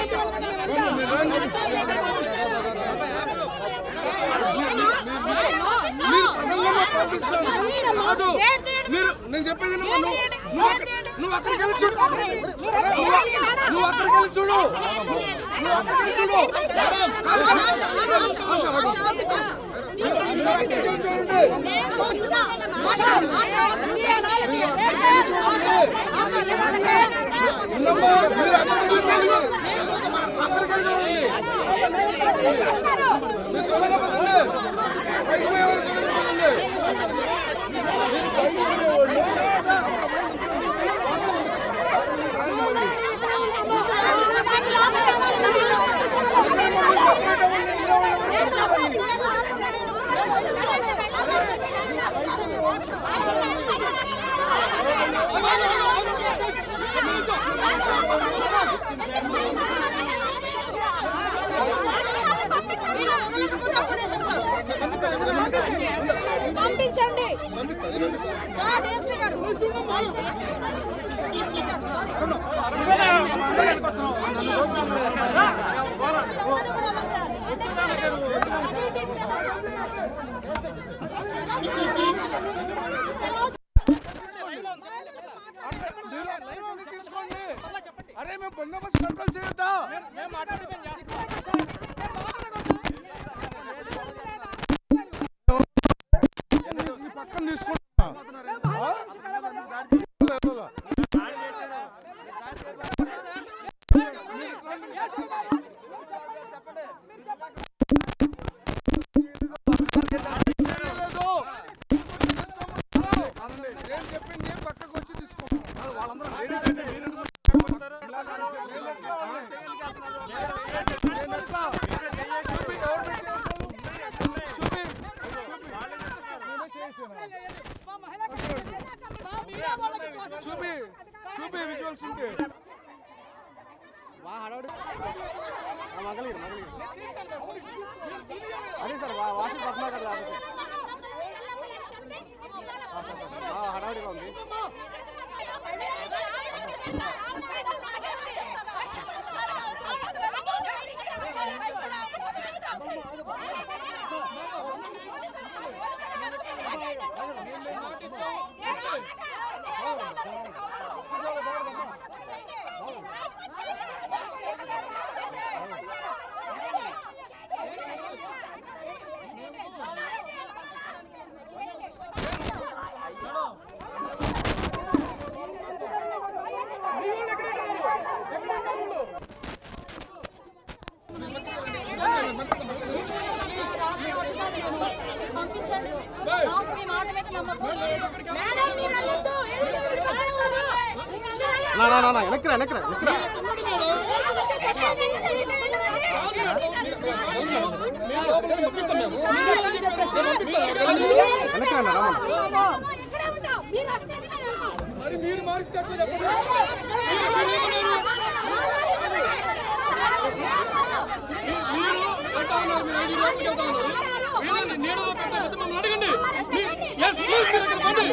మీరు పదవుల్లో పంపిస్తారు కాదు మీరు నేను చెప్పేది నువ్వు నువ్వు నువ్వు అక్కడ- నువ్వు అక్కడికి వెళ్ళి చూడు నువ్వు నువ్వు అక్కడికి వెళ్ళి చూడు నువ్వు అక్కడికి వెళ్ళి చూడు కాదు, కాదు. ఆశ, ఆగు. మీరు అక్కడికి వెళ్ళి చూడండి ఉన్నమ్మా, మీరు అక్కడికి వెళ్ళి చూడండి అక్కడికి వెళ్ళి చూడండి మీరు త్వరగా పదండి పైకి పోయేవాళ్ళు త్వరగా పదండి మీరు పైకి పోయేవాళ్ళు సపరేట్ అవ్వండి ఇలా ఉండండి. పంపించండి సార్ డిఎస్పీ గారు వాళ్ళు చేసి- డిఎస్పీ గారు, సారీ. అందరూ కూడా అలా చేయాలి. అదే టీం ఎలా చేస్తున్నారు? లైవ్ ఆన్ తీసుకోండి అరే మేము బందోబస్తు కంట్రోల్ చేయొద్దా ఈ పక్కన తీసుకుంటా ఆ? లేదా? లేదు. నేను చెప్పింది ఏం పక్కకు వచ్చి తీసుకో నేను ఎట్లా? చూపి, ఎవరు చేశారు? చూపి. చూపి చూపి విజువల్స్ ఉంటే అదే సార్ వా- వాసి పద్మాకర్ గారు సార్ ఆ, హడావిడిగా ఉంది పంపించండి నాకు మీ మాట మీద నమ్మకం లేదు మేడం మీరు వద్దు. నా నా నా నా వెనక్కి రా వెనక్కి రా వెనక్కి రా వెనక్కి రా నా రామన్న ఇక్కడే ఉంటాం. మీరు వస్తే మరి మీరు మార్చేటట్లు చెప్పండి నీడలో పెట్టకపోతే మమ్మల్ని అడగండి ఎస్ ప్లీజ్ మీరు ఇక్కడ పండి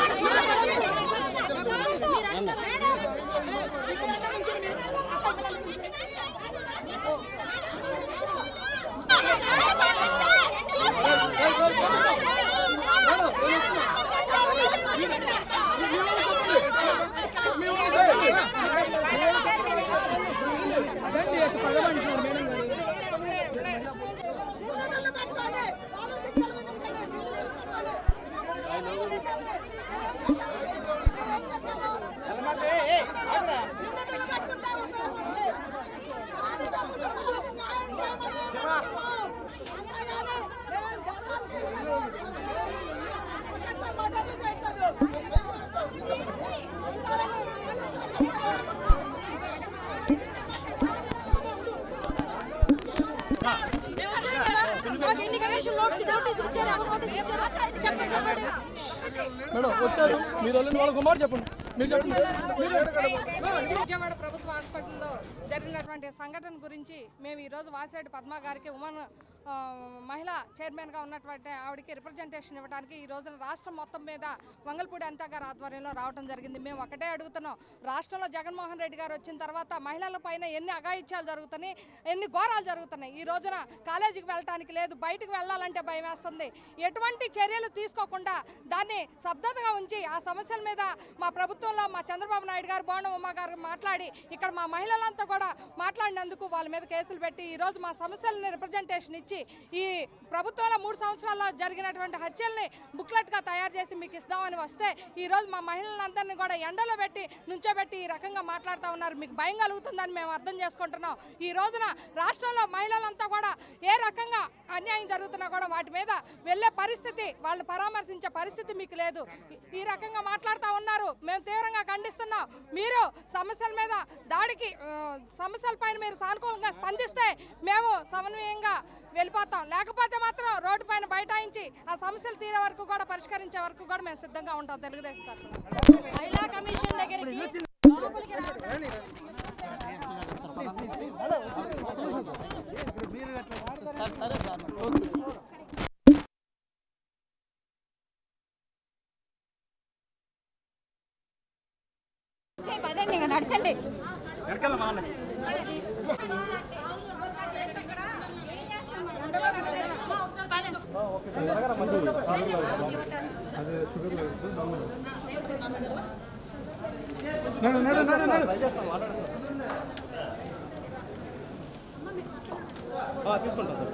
మాకు ఎన్ని కమిషన్ నోటీస్ నోటీస్ ఇచ్చారు ఎవరు నోటీస్ ఇచ్చారు చెప్పండి చెప్పండి మేడం వచ్చారు మీరు వెళ్ళిన వాళ్ళ కుమార్ చెప్పండి మీరు చెప్పండి విజయవాడ ప్రభుత్వ హాస్పిటల్లో జరిగినటువంటి సంఘటన గురించి మేము ఈరోజు వాసిరెడ్డి పద్మ గారికి ఉమెన్ ఆ, మహిళా చైర్మన్గా ఉన్నటువంటి ఆవిడకి రిప్రజెంటేషన్ ఇవ్వడానికి ఈ రోజున రాష్ట్రం మొత్తం మీద వంగల్పూడి అనిత గారి ఆధ్వర్యంలో రావడం జరిగింది మేము ఒకటే అడుగుతున్నాం రాష్ట్రంలో జగన్మోహన్ రెడ్డి గారు వచ్చిన తర్వాత మహిళల పైన ఎన్ని అఘాయిత్యాలు జరుగుతున్నాయి ఎన్ని ఘోరాలు జరుగుతున్నాయి ఈ రోజున కాలేజీకి వెళ్ళటానికి లేదు బయటకు వెళ్ళాలంటే భయం వేస్తుంది ఎటువంటి చర్యలు తీసుకోకుండా దాన్ని శబ్దతగా ఉంచి ఆ సమస్యల మీద మా ప్రభుత్వంలో మా చంద్రబాబు నాయుడు గారు బోండం ఉమ్మ గారు మాట్లాడి ఇక్కడ మా మహిళలంతా కూడా మాట్లాడినందుకు వాళ్ళ మీద కేసులు పెట్టి ఈ రోజు మా సమస్యలని రిప్రజెంటేషన్ ఇచ్చి ఈ ప్రభుత్వంలో మూడు సంవత్సరాల్లో జరిగినటువంటి హత్యల్ని బుక్లెట్గా తయారు చేసి మీకు ఇస్తామని వస్తే ఈ రోజు మా మహిళలందరినీ కూడా ఎండలో పెట్టి నుంచోబెట్టి ఈ రకంగా మాట్లాడుతూ ఉన్నారు మీకు భయం కలుగుతుందని మేము అర్థం చేసుకుంటున్నాం ఈ రోజున రాష్ట్రంలో మహిళలంతా కూడా ఏ రకంగా అన్యాయం జరుగుతున్నా కూడా వాటి మీద వెళ్ళే పరిస్థితి వాళ్ళని పరామర్శించే పరిస్థితి మీకు లేదు ఈ- ఈ రకంగా మాట్లాడుతూ ఉన్నారు మేము తీవ్రంగా ఖండిస్తున్నాం మీరు సమస్యల మీద దాడికి ఆ, సమస్యల పైన మీరు సానుకూలంగా స్పందిస్తే మేము సమన్వయంగా వెళ్ళిపోతాం లేకపోతే మాత్రం రోడ్డు పైన బైఠాయించి ఆ సమస్యలు తీరే వరకు కూడా పరిష్కరించే వరకు కూడా మేము సిద్ధంగా ఉంటాం తెలుగుదేశం తరఫున మహిళా కమిషన్ దగ్గరికి లోపలికి రావడానికి పదండి ఇక నడచండి తీసుకుంటాం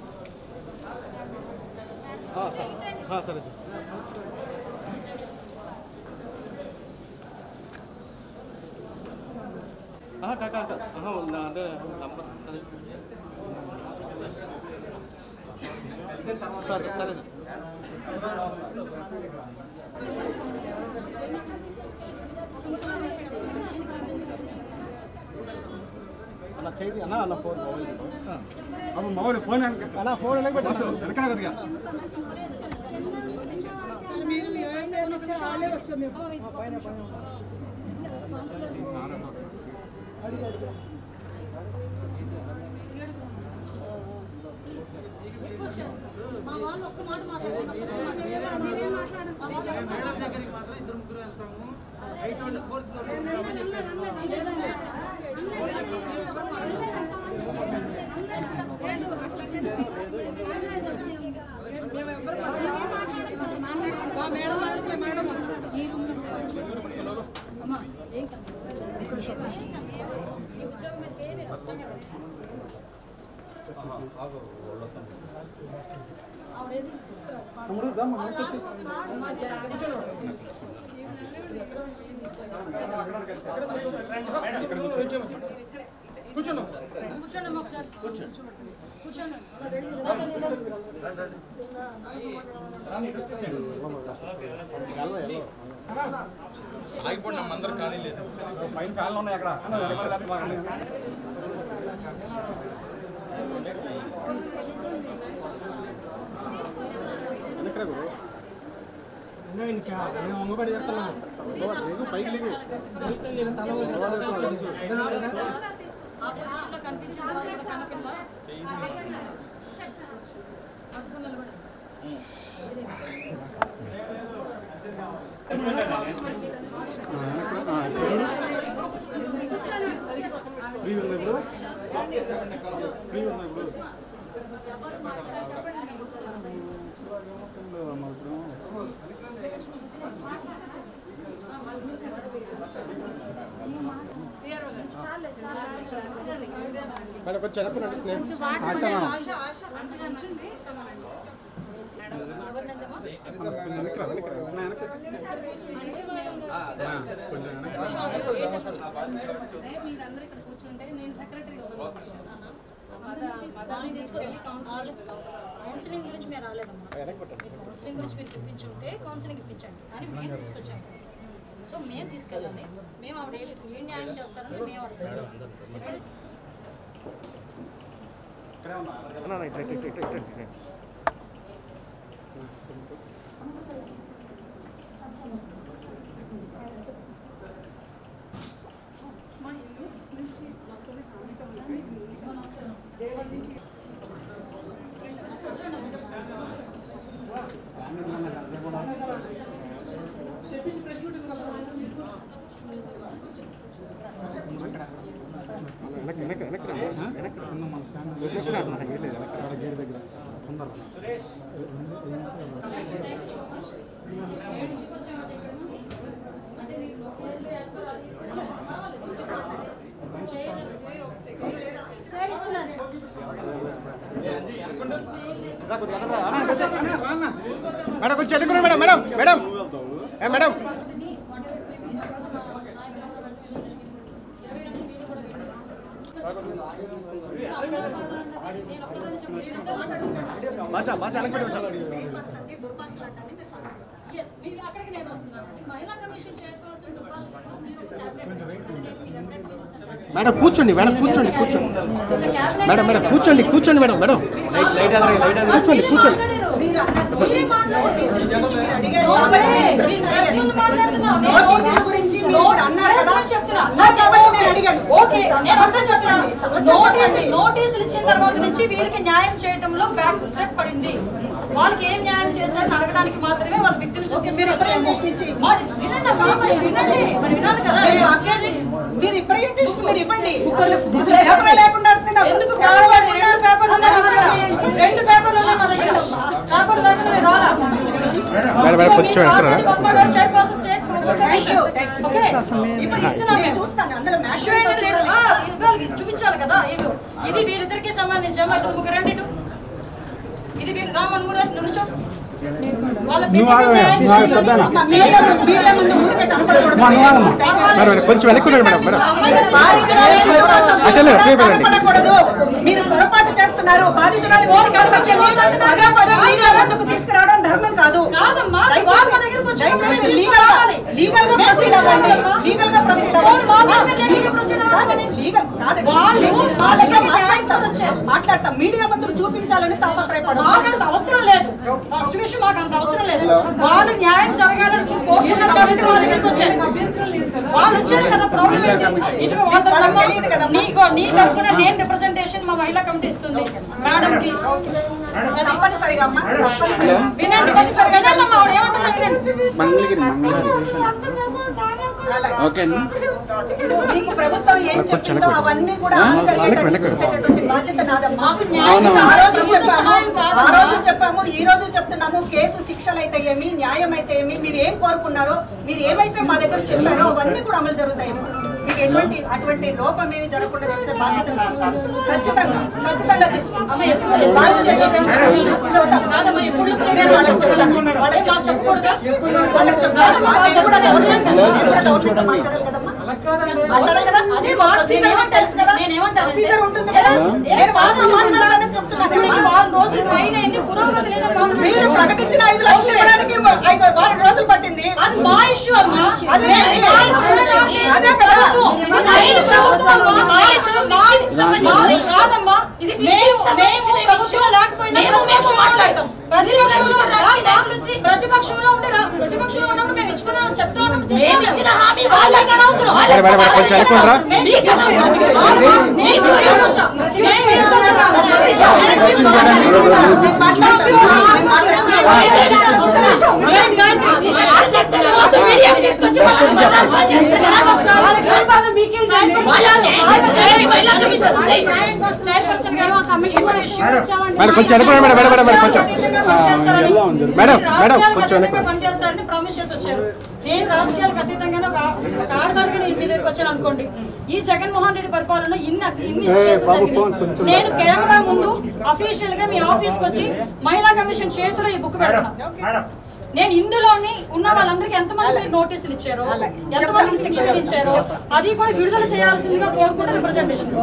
సార్ సరే సార్ కాకా కాకా అంటే నంబర్ సరే సార్ సరే సార్ అన్న చేయి అన్న అన్న ఫోన్ మొబైల్ అమ్మ మామూలు ఫోన్ అన్న ఫోన్ ఎలా పెట్టారు వెనకాల కొద్దిగా మా వాళ్ళు ఒక్క మాట మాట్లాడుతున్నారు మేమేం మాట్లాడాలి మా మేడం మాట్లాడుతున్నా మేడం ఈ రూమ్ అమ్మా ఏం కాదు ఈ ఉద్యోగం మీద ఏమి రాదు. ఆవిడేది కూర్చోండి ఒకసారి కూర్చోండి ఆగిపోండి అమ్మ అందరు ఖాళీ లేదు పైన కాళ్ళు ఉన్నాయి అక్కడ ఆ పొజిషన్లో కనిపించింది ఇక్కడ కనిపిందా అర్థం నిలబడండి మేడం కొంచెం వెనక్కి ఆశ ఆశ వచ్చింది ఎవరినందమ్మా మీరందరూ ఇక్కడ కూర్చుంటే నేను సెక్రటరీగా దాన్ని తీసుకొని కౌన్సిలింగ్ గురించి మీరు రాలేదమ్మా మీరు కౌన్సిలింగ్ గురించి మీరు ఇప్పించుంటే కౌన్సిలింగ్ ఇప్పించండి అని మేము తీసుకొచ్చాము సో మేము తీసుకెళ్ళాలి మేము ఆవిడ ఏ- ఏం న్యాయం చేస్తారని మేము అడగాలి అన్న ఇట్లా ఇట్లా ఇట్లా ఇట్లా ఇట్లా మేడం కొంచెం ఎన్నుకున్నా మేడం మేడం మేడం ఏ మేడం బాచా బాచా Yes, మీరు అక్కడికి నేను వస్తున్నానండి. మహిళా కమిషన్ చైర్పర్సన్ దుర్భాష మీరు ఒక క్యాబినెట్ మీరు అన్నిటికీ చూసాను. మేడం కూర్చోండి మేడం కూర్చోండి కూర్చోండి ఒక క్యాబినెట్ మేడం మేడం కూర్చోండి కూర్చోండి మేడం మేడం కూర్చోండి కూర్చోండి నోటీసులు ఇచ్చిన తర్వాత నుంచి వీళ్ళకి న్యాయం చేయడంలో బ్యాక్ స్టెప్ పడింది వాళ్ళకి ఏం న్యాయం చేశారని అడగడానికి మాత్రమే వాళ్ళ విక్టిమ్స్ వినండి అమ్మా, మరి వినండి మరి వినాలి కదా మీరు రిప్రజెంటేషన్ మీరు ఇవ్వండి అసలు పేపర్ లేకుండా వస్తే నాకు ఎందుకు పేపర్ పేపర్ లేకుండా రెండు పేపర్లు ఉన్నాయి మా దగ్గర. రెండు పేపర్లు ఉన్నాయి మా దగ్గర పేపర్ లేకుండా మీరు రాలా మేడం, మేడం, కొంచెం మీరు వెనక్కి రా. రాసింది పద్మ గారు చైర్పర్సన్ స్టేట్ కమిషన్ ఓకే ఇప్పుడు ఇస్తున్నాం నేను మేము. చూస్తాను అందులో మ్యాష్ చూడండి, చూడండి. ఆ, ఇవ్వాలి, చూపించాలి కదా ఇది ఇది వీళ్ళిద్దరికి సంబంధించి అమ్మా ఇద్దరు ముగ్గురు రండి ఇటు. ఇది వీళ్ళు రామ నువ్వు నుంచో వాళ్ళ బిడ్డకి న్యాయం చేయాలి. మీడియా ముందు ఊరికే కనపడకూడదు మేడం మేడం కొంచెం వెనక్కున్నాడు మేడం మేడం బాధితురాలి అట్లే, అట్లే వెళ్ళండి. కనపడకూడదు మీరు పొరపాటు చేస్తున్నారు బాధితురాలి ఊరికి కనపడలేదు. పదే పదే మీడియా ముందుకు తీసుకురావడం ధర్మం కాదు కాదమ్మా, దయచేసి- వాళ్ళు మా దగ్గరికి వచ్చినప్పుడు దయచేసి మేము లీగల్ గా- తీసుకురావాలి. లీగల్ గా మేము ప్రొసీడ్ అవ్వండి తీసుకురావాలమ్మా. లీగల్ గా ప్రొసీడ్ అవును, మా మీద అవ్వండి లీగల్ గా ప్రొసీడ్ అవ్వాలి. కాదండి, లీగల్ కాదండి. వాళ్ళు మా దగ్గర న్యాయంతో వచ్చారు. మాట్లాడతాం మీడియా ముందుకు చూపించాలని తాపత్రయపడదు మాకంత అవసరం లేదు ఫస్ట్ విషయం మాకు అంత అవసరం లేదు వాళ్ళు న్యాయం జరగాలని కోరుకున్నారు కాబట్టి మా దగ్గరికి వచ్చారు వాళ్ళు వచ్చారు కదా ప్రాబ్లం ఏంటి ఇదిగో వాళ్ళ వాళ్ళకి తరపున తెలియదు కదమ్మా. నీకో నీ తరపున నేను రిప్రజెంటేషన్ మా మహిళా కమిటీ ఇస్తుంది మేడం కి అది తప్పనిసరిగా అమ్మా తప్పనిసరిగా వినండి తప్పనిసరిగా వినండి అమ్మా ఆవిడ ఏమంటున్నా వినండి మంగళగిరి మంగళగిరి ఓకే అండి మీకు ప్రభుత్వం ఏం చెప్పిందో అవన్నీ కూడా అమలు జరిగేటట్టు వెనక్కి, వెనక్కి. చూసేటటువంటి బాధ్యత నాదమ్మా మాకు న్యాయం ఆ కావాలి, రోజు ప్రభుత్వ చెప్పాము సహాయం ఆ కాదమ్మా. రోజు చెప్పాము ఈ రోజు చెప్తున్నాము కేసు శిక్షలు అయితే ఏమి న్యాయం అయితే ఏమి మీరు ఏం కోరుకున్నారో మీరు ఏమైతే మా దగ్గర చెప్పారో అవన్నీ కూడా అమలు జరుగుతాయమ్మా మీకు ఎటువంటి అటువంటి లోపం ఏమి జరగకుండా చూసే బాధ్యత నాది. ఖచ్చితంగా ఖచ్చితంగా తీసుకుంటాం అమ్మ ఎక్కువ బాధ్యత చెప్తాను కాదమ్మా ఎప్పుడు నేను వాళ్ళకి చెప్తాను వాళ్ళకి చాలా చెప్పకూడదా వాళ్ళకి చెప్తాను నేను కూడా గవర్నమెంట్ కదా. నేను కూడా గవర్నమెంట్ మాట్లాడాలి కదమ్మా మాట్లాడాలి కదా అదే వాడు ప్రొసీజర్ నేనేమంటాను తెలుసు కదా నేనేమంటాను ప్రొసీజర్ ఉంటుంది కదా నేను వాళ్ళతో మాట్లాడాలని చెప్తున్నాను ఇప్పటికి వారం రోజుల పైన అయింది పురోగతి లేదని మాత్రం మీరు ప్రకటించిన ఐదు లక్షలు ఇవ్వడానికి ఐదు వారం రోజులు పట్టింది అది మా ఇష్యూ అమ్మా అదే మేము మా ఇష్యూ కాదు. అదే కదా. ఇది మా ఇష్యూ అమ్మా. మా ఇష్యూ మాది మాది కాదమ్మా ఇది మేము మేము ప్రభుత్వం లేకపోయినా ప్రతిపక్షంలో మాట్లాడతాం ప్రతిపక్షంలో రామ్మా. ప్రతిపక్షంలో ఉండే రా- ప్రతిపక్షంలో ఉన్నప్పుడు మేము ఇచ్చుకున్నాం చెప్తా ఉన్నాం మేము ఇచ్చిన హామీ వాళ్ళకి అనవసరం మేడం, మేడం, మేడం, కొంచెం వెనక్కురా. మేము తీసుకొచ్చాం. వాళ్ళమ్మా, మేము తీసుకొచ్చాం. మేము తీసుకొచ్చాం. మేము తీసుకొచ్చాం. మేము మాట్లాడతాం. మేము మాట్లాడతాం. మేము గాయత్రి. మేడం, కొంచెం వెనక్కి రండి, మేడం, మేడం, మేడం, కొంచెం. మేడం, మేడం, కొంచెం వెనక్కి. పనిచేస్తారని ప్రామిస్ చేసి వచ్చారు నేను రాజకీయాలకు అతీతంగానే ఒక ఒక ఆడదానిగా నేను మీ దగ్గరికి వచ్చాను అనుకోండి ఈ జగన్మోహన్ రెడ్డి పరిపాలన ఇన్ని ఇన్ని కేసులు జరిగినాయి. నేను కెమెరా ముందు అఫీషియల్ గా మీ ఆఫీస్ కి వచ్చి మహిళా కమిషన్ చేతిలో ఈ బుక్ పెడతాను నేను ఇందులోని ఉన్న వాళ్ళందరికీ ఎంతమంది మీరు నోటీసులు ఇచ్చారో ఎంతమందికి శిక్షణ ఇచ్చారో అది కూడా విడుదల చేయాల్సిందిగా కోరుకుంటే రిప్రజెంటేషన్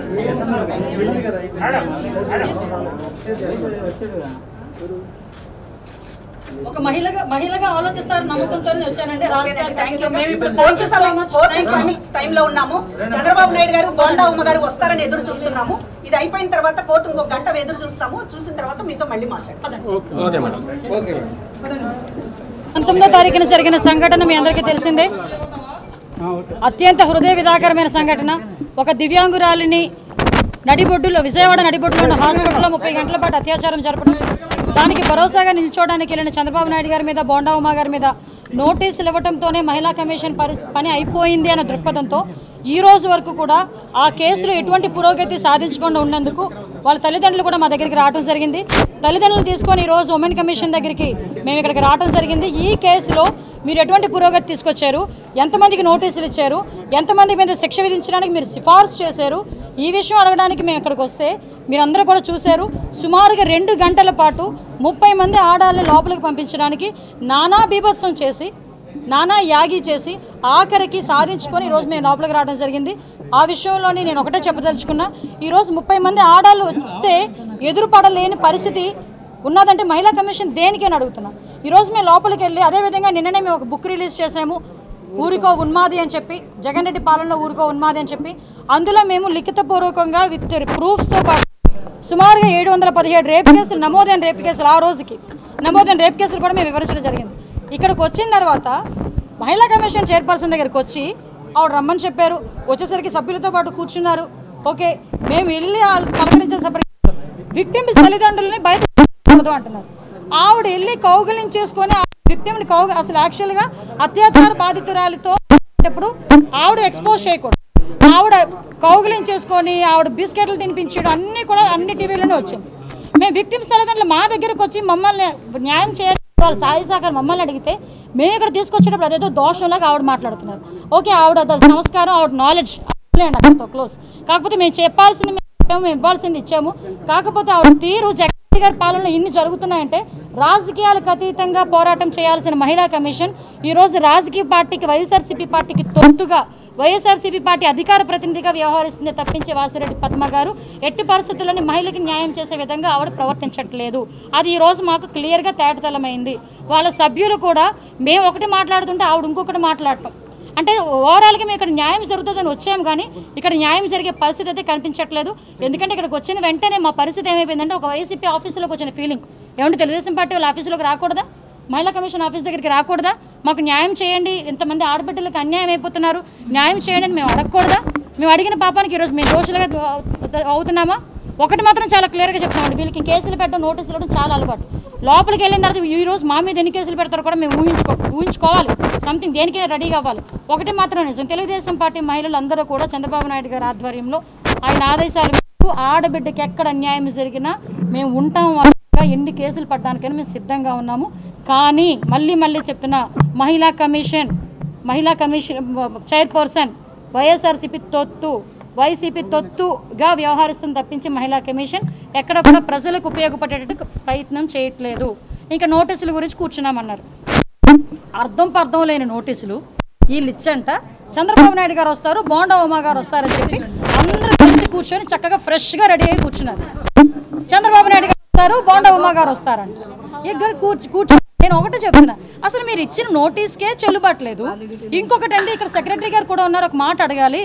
ఒక మహిళగా మహిళగా ఆలోచిస్తారు నమ్మకంతో వచ్చానండి థ్యాంక్ యూ. మేము ఇప్పుడు కోర్టు సమయం కోర్టు సమయం టైంలో ఉన్నాము చంద్రబాబు నాయుడు గారు బోండా ఉమ్మ గారు వస్తారని ఎదురు చూస్తున్నాము ఇది అయిపోయిన తర్వాత కోర్టు ఇంకో గంట ఎదురు చూస్తాము చూసిన తర్వాత మీతో మళ్ళీ మాట్లాడతాం ఓకే మేడం ఓకే మేడం పంతొమ్మిదో తారీఖున జరిగిన సంఘటన మీ అందరికీ తెలిసిందే అత్యంత హృదయ విదాకరమైన సంఘటన ఒక దివ్యాంగురాలిని నడిబొడ్డులో విజయవాడ నడిబొడ్డులో హాస్పిటల్లో ముప్పై గంటల పాటు అత్యాచారం జరపడం దానికి భరోసాగా నిల్చోవడానికి వెళ్ళిన చంద్రబాబు నాయుడు గారి మీద బోండా ఉమా గారి మీద నోటీసులు ఇవ్వడంతోనే మహిళా కమిషన్ పరిస్ పని అయిపోయింది అన్న దృక్పథంతో ఈ రోజు వరకు కూడా ఆ కేసులో ఎటువంటి పురోగతి సాధించకుండా ఉన్నందుకు వాళ్ళ తల్లిదండ్రులు కూడా మా దగ్గరికి రావడం జరిగింది తల్లిదండ్రులు తీసుకొని ఈ రోజు ఉమెన్ కమిషన్ దగ్గరికి మేము ఇక్కడికి రావడం జరిగింది ఈ కేసులో మీరు ఎటువంటి పురోగతి తీసుకొచ్చారు ఎంతమందికి నోటీసులు ఇచ్చారు ఎంతమంది మీద శిక్ష విధించడానికి మీరు సిఫార్సు చేశారు ఈ విషయం అడగడానికి మేము ఇక్కడికి వస్తే మీరందరూ కూడా చూశారు సుమారుగా రెండు గంటల పాటు ముప్పై మంది ఆడాలని లోపలికి పంపించడానికి నానా బీభత్సం చేసి నానా యాగి చేసి ఆఖరికి సాధించుకొని ఈరోజు మేము లోపలికి రావడం జరిగింది ఆ విషయంలోని నేను ఒకటే చెప్పదలుచుకున్నా ఈరోజు ముప్పై మంది ఆడాళ్ళు వస్తే ఎదురుపడలేని పరిస్థితి ఉన్నదంటే మహిళా కమిషన్ దేనికి అని అడుగుతున్నా ఈరోజు మేము లోపలికి వెళ్ళి అదేవిధంగా నిన్ననే మేము ఒక బుక్ రిలీజ్ చేసాము ఊరికో ఉన్మాది అని చెప్పి జగన్ రెడ్డి పాలనలో ఊరికో ఉన్మాది అని చెప్పి అందులో మేము లిఖితపూర్వకంగా విత్ ప్రూఫ్స్తో పాటు సుమారుగా ఏడు వందల పదిహేడు రేపు కేసులు నమోదైన రేపు కేసులు ఆ రోజుకి నమోదైన రేపు కేసులు కూడా మేము వివరించడం జరిగింది ఇక్కడికి వచ్చిన తర్వాత మహిళా కమిషన్ చైర్పర్సన్ దగ్గరికి వచ్చి ఆవిడ రమ్మని చెప్పారు వచ్చేసరికి సభ్యులతో పాటు కూర్చున్నారు ఓకే మేము వెళ్ళి వాళ్ళు పలకరించే సపరి విక్టిమ్స్ తల్లిదండ్రులని బయట కూడదు అంటున్నారు ఆవిడ వెళ్ళి కౌగిలించేసుకొని ఆ విక్టిమ్ని కౌగ అసలు యాక్చువల్గా అత్యాచార బాధితురాలితో ఉన్నప్పుడు ఆవిడ ఎక్స్పోజ్ చేయకూడదు ఆవిడ కౌగిలించేసుకొని ఆవిడ బిస్కెట్లు తినిపించడం అన్నీ కూడా అన్ని టీవీలోనే వచ్చింది మేము విక్టిమ్స్ తల్లిదండ్రులు మా దగ్గరకు వచ్చి మమ్మల్ని న్యాయం చేయడం వాళ్ళ సాయి సహకారం మమ్మల్ని అడిగితే మేము ఇక్కడ తీసుకొచ్చేటప్పుడు అదేదో దోషంలాగా ఆవిడ మాట్లాడుతున్నారు ఓకే ఆవిడ అది సంస్కారం ఆవిడ నాలెడ్జ్ అండి అక్కడితో క్లోజ్ కాకపోతే మేము చెప్పాల్సింది మేము చెప్పాము, మేము ఇవ్వాల్సింది ఇచ్చాము కాకపోతే ఆవిడ తీరు జగన్ రెడ్డి గారి పాలనలో ఇన్ని జరుగుతున్నాయంటే రాజకీయాలకు అతీతంగా పోరాటం చేయాల్సిన మహిళా కమిషన్ ఈరోజు రాజకీయ పార్టీకి వైఎస్ఆర్సీపీ పార్టీకి తొత్తుగా వైఎస్ఆర్సీపీ పార్టీ అధికార ప్రతినిధిగా వ్యవహరిస్తుంది తప్పించి వాసిరెడ్డి పద్మ గారు ఎట్టి పరిస్థితుల్లోని మహిళకి న్యాయం చేసే విధంగా ఆవిడ ప్రవర్తించట్లేదు అది ఈ రోజు మాకు క్లియర్గా తేటతలమైంది వాళ్ళ సభ్యులు కూడా మేము ఒకటి మాట్లాడుతుంటే ఆవిడ ఇంకొకటి మాట్లాడటం అంటే ఓవరాల్గా మేము ఇక్కడ న్యాయం జరుగుతుందని వచ్చాము కానీ ఇక్కడ న్యాయం జరిగే పరిస్థితి అయితే కనిపించట్లేదు ఎందుకంటే ఇక్కడికి వచ్చిన వెంటనే మా పరిస్థితి ఏమైపోయిందంటే ఒక వైసీపీ ఆఫీసులోకి వచ్చిన ఫీలింగ్ ఏమంటే తెలుగుదేశం పార్టీ వాళ్ళ ఆఫీసులోకి రాకూడదా మహిళా కమిషన్ ఆఫీస్ దగ్గరికి రాకూడదా మాకు న్యాయం చేయండి ఇంతమంది ఆడబిడ్డలకు అన్యాయం అయిపోతున్నారు న్యాయం చేయండి అని మేము అడగకూడదా మేము అడిగిన పాపానికి ఈరోజు మేము దోషులుగా అవు- అవుతున్నామా ఒకటి మాత్రం చాలా క్లియర్గా చెప్తామండి వీళ్ళకి కేసులు పెట్టడం నోటీసులు ఇవ్వడం చాలా అలవాటు లోపలికి వెళ్ళిన తర్వాత ఈ రోజు మా మీద ఎన్ని కేసులు పెడతారో కూడా మేము ఊహించుకో ఊహించుకోవాలి సంథింగ్ దేనికైనా రెడీగా అవ్వాలి ఒకటి మాత్రం నిజం తెలుగుదేశం పార్టీ మహిళలు అందరూ కూడా చంద్రబాబు నాయుడు గారి ఆధ్వర్యంలో ఆయన ఆదేశాల మేరకు ఆడబిడ్డకి ఎక్కడ అన్యాయం జరిగినా మేము ఉంటాం అన్నట్టుగా ఎన్ని కేసులు పట్టడానికైనా మేము సిద్ధంగా ఉన్నాము కానీ మళ్ళీ మళ్ళీ చెప్తున్నా మహిళా కమిషన్ మహిళా కమిషన్ చైర్పర్సన్ వైఎస్ఆర్సీపీ తొత్తు వైసీపీ తొత్తుగా వ్యవహరిస్తుంది తప్పించి మహిళా కమిషన్ ఎక్కడ కూడా ప్రజలకు ఉపయోగపడేటట్టు ప్రయత్నం చేయట్లేదు ఇంకా నోటీసుల గురించి కూర్చున్నామన్నారు అర్థం పర్థం లేని నోటీసులు వీళ్ళు ఇచ్చంట చంద్రబాబు నాయుడు గారు వస్తారు బోండా ఉమా గారు వస్తారని చెప్పి అందరూ కలిసి కూర్చొని చక్కగా ఫ్రెష్గా రెడీ అయ్యి కూర్చున్నారు చంద్రబాబు నాయుడు గారు వస్తారు బోండా ఉమా గారు వస్తారంట ఇద్దరు కూర్చు కూర్చో నేను ఒకటే చెప్తున్నా అసలు మీరు ఇచ్చిన నోటీస్కే చెల్లుబాట్లేదు ఇంకొకటి అండి ఇక్కడ సెక్రటరీ గారు కూడా ఉన్నారు ఒక మాట అడగాలి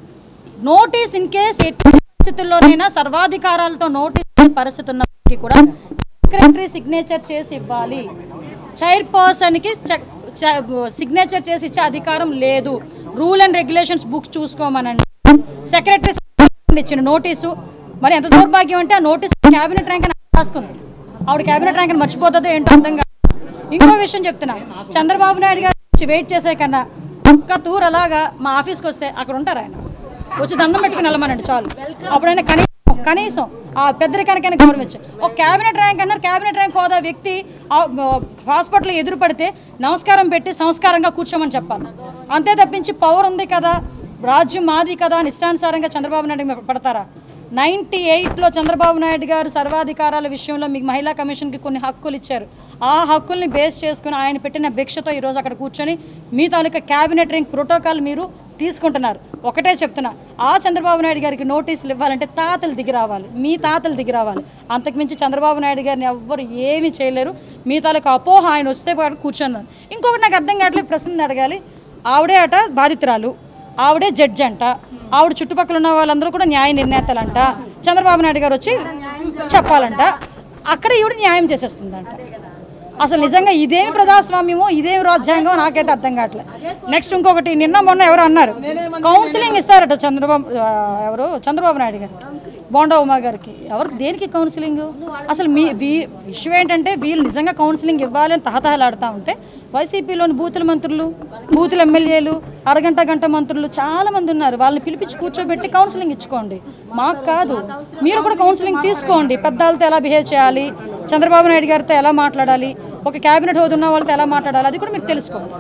నోటీస్ ఇన్ కేస్ ఎట్టి పరిస్థితుల్లోనైనా సర్వాధికారాలతో నోటీస్ ఇచ్చే పరిస్థితి ఉన్నప్పటికీ కూడా సెక్రటరీ సిగ్నేచర్ చేసి ఇవ్వాలి చైర్పర్సన్కి సిగ్నేచర్ చేసి ఇచ్చే అధికారం లేదు రూల్ అండ్ రెగ్యులేషన్స్ బుక్స్ చూసుకోమనండి సెక్రటరీ ఇచ్చిన నోటీసు మరి ఎంత దౌర్భాగ్యం అంటే ఆ నోటీస్ క్యాబినెట్ ర్యాంక్ అని రాసుకుంది ఆవిడ క్యాబినెట్ ర్యాంక్ అని మర్చిపోతుందో ఏంటో అర్థం కాదు ఇంకో విషయం చెప్తున్నా చంద్రబాబు నాయుడు గారు వచ్చి వెయిట్ చేసే కన్నా ఒక్క తూర్ అలాగా మా ఆఫీస్కి వస్తే అక్కడ ఉంటారు ఆయన వచ్చి దండం పెట్టుకుని వెళ్ళమనండి చాలు అప్పుడైనా కనీసం కనీసం ఆ పెద్దరికానికైనా గౌరవించు ఒక క్యాబినెట్ ర్యాంక్ అన్నారు క్యాబినెట్ ర్యాంక్ హోదా వ్యక్తి హాస్పిటల్ ఎదురు పడితే నమస్కారం పెట్టి సంస్కారంగా కూర్చోమని చెప్పాలి అంతే తప్పించి పవర్ ఉంది కదా రాజ్యం మాది కదా అని ఇష్టానుసారంగా చంద్రబాబు నాయుడు మీద పడతారా నైంటీ ఎయిట్లో చంద్రబాబు నాయుడు గారు సర్వాధికారాల విషయంలో మీకు మహిళా కమిషన్కి కొన్ని హక్కులు ఇచ్చారు ఆ హక్కుల్ని బేస్ చేసుకుని ఆయన పెట్టిన భిక్షతో ఈరోజు అక్కడ కూర్చొని మీ తాలూకా క్యాబినెట్ రింగ్ ప్రోటోకాల్ మీరు తీసుకుంటున్నారు ఒకటే చెప్తున్నా ఆ చంద్రబాబు నాయుడు గారికి నోటీసులు ఇవ్వాలంటే తాతలు దిగి రావాలి మీ తాతలు దిగి రావాలి అంతకుమించి చంద్రబాబు నాయుడు గారిని ఎవ్వరు ఏమీ చేయలేరు మీ తాలూకా అపోహ ఆయన వస్తే పాటు కూర్చున్నారు ఇంకొకటి నాకు అర్థం కావట్లేదు ప్రశ్న అడగాలి ఆవిడే అట బాధితురాలు ఆవిడే జడ్జి అంట ఆవిడ చుట్టుపక్కల ఉన్న వాళ్ళందరూ కూడా న్యాయ నిర్ణేతలంట చంద్రబాబు నాయుడు గారు వచ్చి చెప్పాలంట అక్కడ ఈవిడ న్యాయం చేసేస్తుందంట అసలు నిజంగా ఇదేమి ప్రజాస్వామ్యమో ఇదేమి రాజ్యాంగం నాకైతే అర్థం కావట్లేదు నెక్స్ట్ ఇంకొకటి నిన్న మొన్న ఎవరు అన్నారు కౌన్సిలింగ్ ఇస్తారట చంద్రబాబు ఆ, ఎవరు చంద్రబాబు నాయుడు గారు బోండా ఉమా గారికి ఎవరికి దేనికి కౌన్సిలింగ్ అసలు మీ వీ విషయం ఏంటంటే వీళ్ళు నిజంగా కౌన్సిలింగ్ ఇవ్వాలని తహతహలాడుతూ ఉంటే వైసీపీలోని బూతుల మంత్రులు బూతుల ఎమ్మెల్యేలు అరగంట గంట మంత్రులు చాలా మంది ఉన్నారు వాళ్ళని పిలిపించి కూర్చోబెట్టి కౌన్సిలింగ్ ఇచ్చుకోండి మాకు కాదు మీరు కూడా కౌన్సిలింగ్ తీసుకోండి పెద్దవాళ్ళతో ఎలా బిహేవ్ చేయాలి చంద్రబాబు నాయుడు గారితో ఎలా మాట్లాడాలి ఒక క్యాబినెట్ హోదా ఉన్న వాళ్ళతో ఎలా మాట్లాడాలి అది కూడా మీరు తెలుసుకోండి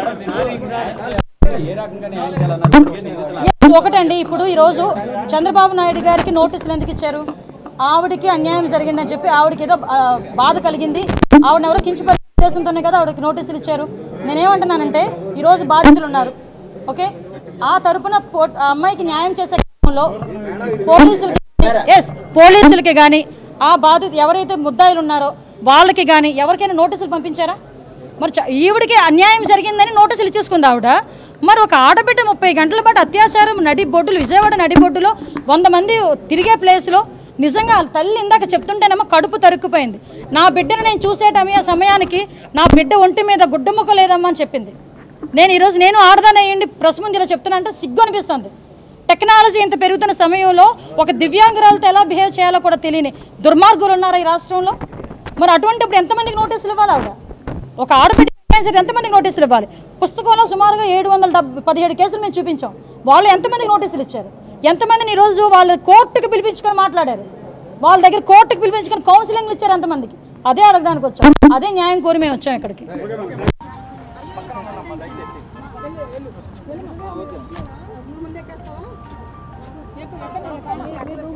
ఒకటండి ఇప్పుడు ఈరోజు చంద్రబాబు నాయుడు గారికి నోటీసులు ఎందుకు ఇచ్చారు ఆవిడకి అన్యాయం జరిగిందని చెప్పి ఆవిడకి ఏదో ఆ, బాధ కలిగింది ఆవిడని ఎవరో కించపరిచే ఉద్దేశంతోనే కదా ఆవిడకి నోటీసులు ఇచ్చారు నేనేమంటున్నానంటే ఈరోజు బాధితులు ఉన్నారు ఓకే ఆ తరపున పో- ఆ అమ్మాయికి న్యాయం చేసే క్రమంలో పోలీసులకి ఎస్ పోలీసులకి కానీ ఆ బాధిత ఎవరైతే ముద్దాయిలు ఉన్నారో వాళ్ళకి కానీ ఎవరికైనా నోటీసులు పంపించారా మరి చ- ఈవిడికి అన్యాయం జరిగిందని నోటీసులు ఇచ్చేసుకుంది ఆవిడ మరి ఒక ఆడబిడ్డ ముప్పై గంటల పాటు అత్యాచారం నడి బొడ్డులు విజయవాడ నడి బొడ్డులో వంద మంది తిరిగే ప్లేస్లో నిజంగా వాళ్ళ తల్లి ఇందాక చెప్తుంటేనేమో కడుపు తరుక్కుపోయింది నా బిడ్డను నేను చూసేటమి ఆ సమయానికి నా బిడ్డ ఒంటి మీద గుడ్డ ముక్క లేదమ్మా అని చెప్పింది నేను ఈరోజు నేను ఆడదాని అయ్యండి ప్రెస్ ముందు ఇలా చెప్తున్నా అంటే సిగ్గు అనిపిస్తుంది టెక్నాలజీ ఇంత పెరుగుతున్న సమయంలో ఒక దివ్యాంగురాలతో ఎలా బిహేవ్ చేయాలో కూడా తెలియని దుర్మార్గులు ఉన్నారా ఈ రాష్ట్రంలో మరి అటువంటిప్పుడు ఎంతమందికి నోటీసులు ఇవ్వాలి ఆవిడ ఒక ఆడబిడ్డ కేసు ఎంతమందికి నోటీసులు ఇవ్వాలి పుస్తకంలో సుమారుగా ఏడు వందల డెబ్బై పదిహేడు కేసులు మేము చూపించాం వాళ్ళు ఎంతమందికి నోటీసులు ఇచ్చారు ఎంతమందిని ఈరోజు వాళ్ళు కోర్టుకు పిలిపించుకొని మాట్లాడారు వాళ్ళ దగ్గర కోర్టుకు పిలిపించుకొని కౌన్సిలింగ్లు ఇచ్చారు ఎంతమందికి అదే అడగడానికి వచ్చాం అదే న్యాయం కోరి మేము వచ్చాం ఇక్కడికి ముందెక్కేస్తావా? ఎక్కు, ఎక్కడ?